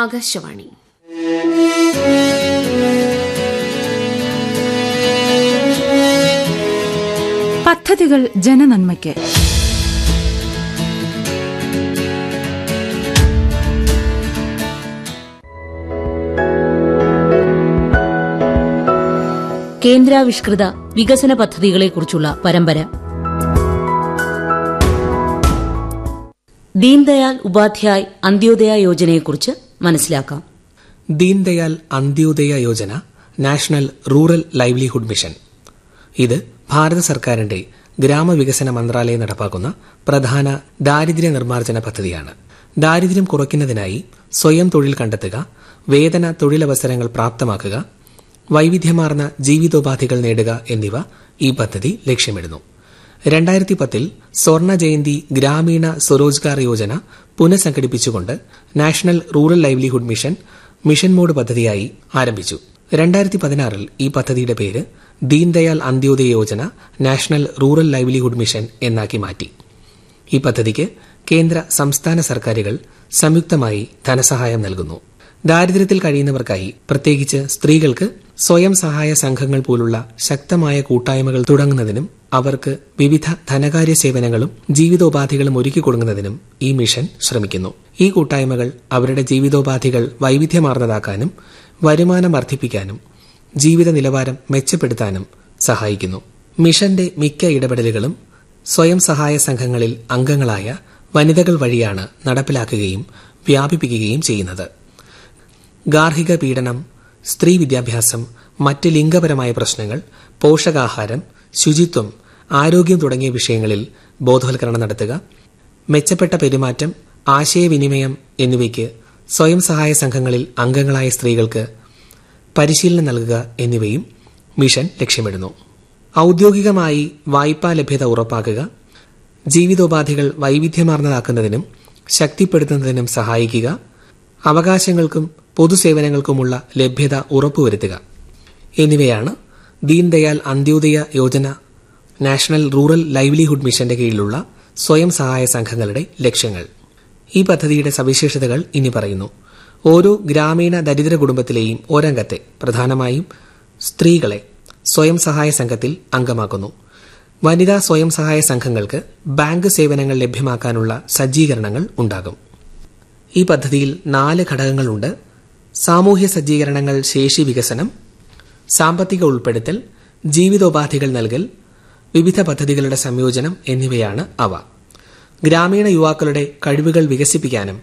ആകാശവാണി പദ്ധതികൾ ജനനന്മയ്ക്ക് കേന്ദ്രാവിഷ്കൃത വികസന പദ്ധതികളെക്കുറിച്ചുള്ള പരമ്പര ദീൻദയാൽ ഉപാധ്യായ് അന്ത്യോദയ യോജനയെക്കുറിച്ച് മനസ്സിലാക്കാം Deendayal Antyodaya Yojana national rural livelihood mission ഇത് ഭാരത സർക്കാരിന്റെ ഗ്രാമവികസന മന്ത്രാലയം നടപ്പാക്കുന്ന പ്രധാന ദാരിദ്ര്യ നിർമ്മാർജ്ജന പദ്ധതിയാണ് ദാരിദ്ര്യം കുറയ്ക്കുന്നതിനായി സ്വയം തൊഴിൽ കണ്ടെത്തുക വേതന തൊഴിലവസരങ്ങൾ പ്രാപ്തമാക്കുക വൈവിധ്യമാർന്ന ജീവിതോപാധികൾ നേടുക എന്നിവ ഈ പദ്ധതി ലക്ഷ്യമിടുന്നു രണ്ടായിരത്തി പത്തിൽ സ്വർണ ജയന്തി ഗ്രാമീണ സ്വരോജ്ഗാർ യോജന പുനഃസംഘടിപ്പിച്ചുകൊണ്ട് national rural livelihood mission mission mode പദ്ധതിയായി ആരംഭിച്ചു രണ്ടായിരത്തി പതിനാറിൽ ഈ പദ്ധതിയുടെ പേര് Deendayal Antyodaya Yojana national rural livelihood mission എന്നാക്കി മാറ്റി ഈ പദ്ധതിക്ക് കേന്ദ്ര സംസ്ഥാന സർക്കാരുകൾ സംയുക്തമായി ധനസഹായം നൽകുന്നു ദാരിദ്ര്യത്തിൽ കഴിയുന്നവർക്കായി പ്രത്യേകിച്ച് സ്ത്രീകൾക്ക് സ്വയം സഹായ സംഘങ്ങൾ പോലുള്ള ശക്തമായ കൂട്ടായ്മകൾ തുടങ്ങുന്നതിനും അവർക്ക് വിവിധ ധനകാര്യ സേവനങ്ങളും ജീവിതോപാധികളും ഒരുക്കി കൊടുക്കുന്നതിനും ഈ മിഷൻ ശ്രമിക്കുന്നു ഈ കൂട്ടായ്മകൾ അവരുടെ ജീവിതോപാധികൾ വൈവിധ്യമാർന്നതാക്കാനും വരുമാനം വർദ്ധിപ്പിക്കാനും ജീവിത നിലവാരം മെച്ചപ്പെടുത്താനും സഹായിക്കുന്നു മിഷന്റെ മിക്ക ഇടപെടലുകളും സ്വയം സഹായ സംഘങ്ങളിൽ അംഗങ്ങളായ വനിതകൾ വഴിയാണ് നടപ്പിലാക്കുകയും വ്യാപിപ്പിക്കുകയും ചെയ്യുന്നത് ഗാർഹിക പീഡനം സ്ത്രീ വിദ്യാഭ്യാസം മറ്റ് ലിംഗപരമായ പ്രശ്നങ്ങൾ പോഷകാഹാരം ശുചിത്വം ആരോഗ്യം തുടങ്ങിയ വിഷയങ്ങളിൽ ബോധവൽക്കരണം നടത്തുക മെച്ചപ്പെട്ട പെരുമാറ്റം ആശയവിനിമയം എന്നിവയ്ക്ക് സ്വയം സഹായ സംഘങ്ങളിൽ അംഗങ്ങളായ സ്ത്രീകൾക്ക് പരിശീലനം നൽകുക എന്നിവയും മിഷൻ ലക്ഷ്യമിടുന്നു ഔദ്യോഗികമായി വായ്പാ ലഭ്യത ഉറപ്പാക്കുക ജീവിതോപാധികൾ വൈവിധ്യമാർന്നതാക്കുന്നതിനും ശക്തിപ്പെടുത്തുന്നതിനും സഹായിക്കുക അവകാശങ്ങൾക്കും പൊതുസേവനങ്ങൾക്കുമുള്ള ലഭ്യത ഉറപ്പുവരുത്തുക എന്നിവയാണ് Deendayal Antyodaya Yojana national rural livelihood മിഷന്റെ കീഴിലുള്ള സ്വയം സഹായ സംഘങ്ങളുടെ ലക്ഷ്യങ്ങൾ ഈ പദ്ധതിയുടെ സവിശേഷതകൾ ഇനി പറയുന്നു ഓരോ ഗ്രാമീണ ദരിദ്ര കുടുംബത്തിലെയും ഒരംഗത്തെ പ്രധാനമായും സ്ത്രീകളെ സ്വയം സഹായ സംഘത്തിൽ അംഗമാക്കുന്നു വനിതാ സ്വയം സഹായ സംഘങ്ങൾക്ക് ബാങ്ക് സേവനങ്ങൾ ലഭ്യമാക്കാനുള്ള സജ്ജീകരണങ്ങൾ ഉണ്ടാകും ഈ പദ്ധതിയിൽ നാല് ഘടകങ്ങളുണ്ട് സാമൂഹ്യ സജ്ജീകരണങ്ങൾ ശേഷി വികസനം സാമ്പത്തിക ഉൾപ്പെടുത്തൽ ജീവിതോപാധികൾ നൽകൽ വിവിധ പദ്ധതികളുടെ സംയോജനം എന്നിവയാണ് അവ ഗ്രാമീണ യുവാക്കളുടെ കഴിവുകൾ വികസിപ്പിക്കാനും